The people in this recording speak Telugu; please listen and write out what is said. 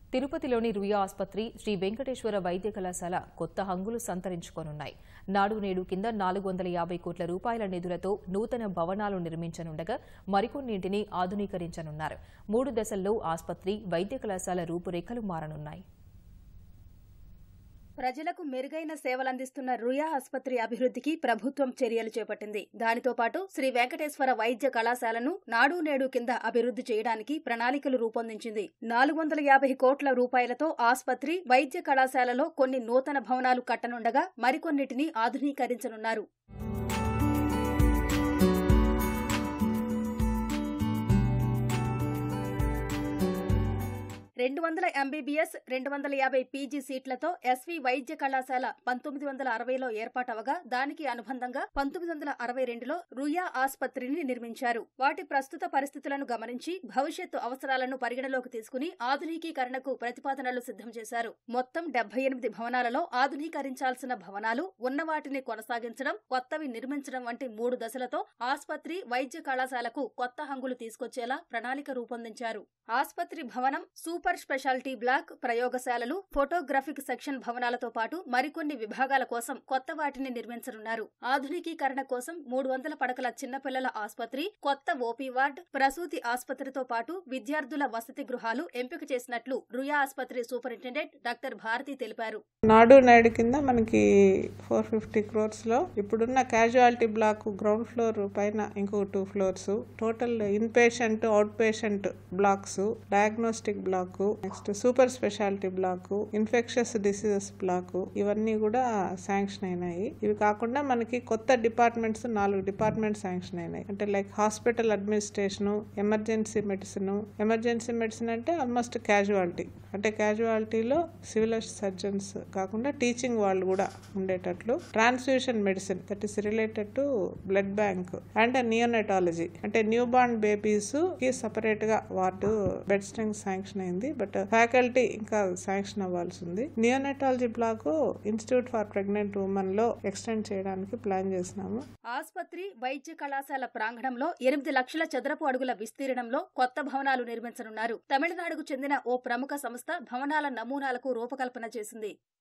తిరుపతిలోని రుయా ఆసుపత్రి శ్రీ వెంకటేశ్వర వైద్య కళాశాల కొత్త హంగులు సంతరించుకోనున్నాయి నాడు నేడు కింద నాలుగు వందల యాభై కోట్ల రూపాయల నిధులతో నూతన భవనాలు నిర్మించనుండగా మరికొన్నింటిని ఆధునీకరించనున్నారు మూడు దశల్లో ఆసుపత్రి వైద్య కళాశాల రూపురేఖలు మారనున్నాయి ప్రజలకు మెరుగైన సేవలందిస్తున్న రుయా ఆసుపత్రి అభివృద్ధికి ప్రభుత్వం చర్యలు చేపట్టింది దానితో పాటు శ్రీ వెంకటేశ్వర వైద్య కళాశాలను నాడు నేడు కింద అభివృద్ధి చేయడానికి ప్రణాళికలు రూపొందించింది నాలుగు వందల యాభై కోట్ల రూపాయలతో ఆసుపత్రి వైద్య కళాశాలలో కొన్ని నూతన భవనాలు కట్టనుండగా మరికొన్నిటిని ఆధునీకరించనున్నారు రెండు వందల ఎంబీబీఎస్ రెండు వందల యాభై పీజీ సీట్లతో ఎస్వి వైద్య కళాశాల పంతొమ్మిది వందల అరవైలో ఏర్పాటవగా దానికి అనుబంధంగా పంతొమ్మిది వందల అరవై రెండులో రుయా ఆసుపత్రిని నిర్మించారు వాటి ప్రస్తుత పరిస్థితులను గమనించి భవిష్యత్తు అవసరాలను పరిగణలోకి తీసుకుని ఆధునికీకరణకు ప్రతిపాదనలు సిద్ధం చేశారు మొత్తం డెబ్బై ఎనిమిది భవనాలలో ఆధునీకరించాల్సిన భవనాలు ఉన్న వాటిని కొనసాగించడం కొత్తవి నిర్మించడం వంటి మూడు దశలతో ఆసుపత్రి వైద్య కళాశాలకు కొత్త హంగులు తీసుకొచ్చేలా ప్రణాళిక రూపొందించారు ఆసుపత్రి భవనం సూపర్ స్పెషాలిటీ బ్లాక్ ప్రయోగశాలలు ఫోటోగ్రఫిక్ సెక్షన్ భవనాలతో పాటు మరికొన్ని విభాగాల కోసం కొత్త వాటిని నిర్మించనున్నారు ఆధునికీకరణ కోసం మూడు వందల పడకల చిన్నపిల్లల ఆసుపత్రి కొత్త ఓపీ వార్డ్ ప్రసూతి ఆసుపత్రితో పాటు విద్యార్థుల వసతి గృహాలు ఎంపిక చేసినట్లు రుయా ఆసుపత్రి సూపరింటెండెంట్ డాక్టర్ భారతి తెలిపారు నాడు నేడు కింద మనకి ఫోర్ ఫిఫ్టీ క్రోర్స్ లో ఇప్పుడున్న క్యాజువాలిటీ బ్లాక్ గ్రౌండ్ ఫ్లోర్ పైన ఇంకో two floors total in patient out patient blocks diagnostic block next super speciality block infectious diseases block ఇవన్నీ కూడా శాంక్షన్ అయినాయి ఇవి కాకుండా మనకి కొత్త డిపార్ట్మెంట్స్ నాలుగు డిపార్ట్మెంట్స్ శాంక్షన్ అయినాయి అంటే like hospital administration emergency medicine emergency medicine అంటే ఆల్మోస్ట్ క్యాజువాలిటీ అంటే క్యాజువాలిటీలో సివిల్ సర్జన్స్ కాకుండా టీచింగ్ వాళ్ళు కూడా ఉండేటట్లు transfusion medicine that is related to blood bank and neonatology అంటే న్యూ బార్న్ బేబీస్ కి సపరేట్ గా వార్డు బెడ్ స్ట్రెంగ్ శాంక్షన్ అయింది బట్ ఫ్యాకల్టీ ఇంకా శాంక్షన్ అవ్వాల్సి ఉంది neonatology block institute for pregnant women లో ఎక్స్టెండ్ చేయడానికి ప్లాన్ చేసినాము ఆసుపత్రి వైద్య కళాశాల ప్రాంగణంలో ఎనిమిది లక్షల చదరపు అడుగుల విస్తీర్ణంలో కొత్త భవనాలు నిర్మించనున్నారు తమిళనాడుకు చెందిన ఓ ప్రముఖ సంస్థ భవనాల నమూనాలకు రూపకల్పన చేసింది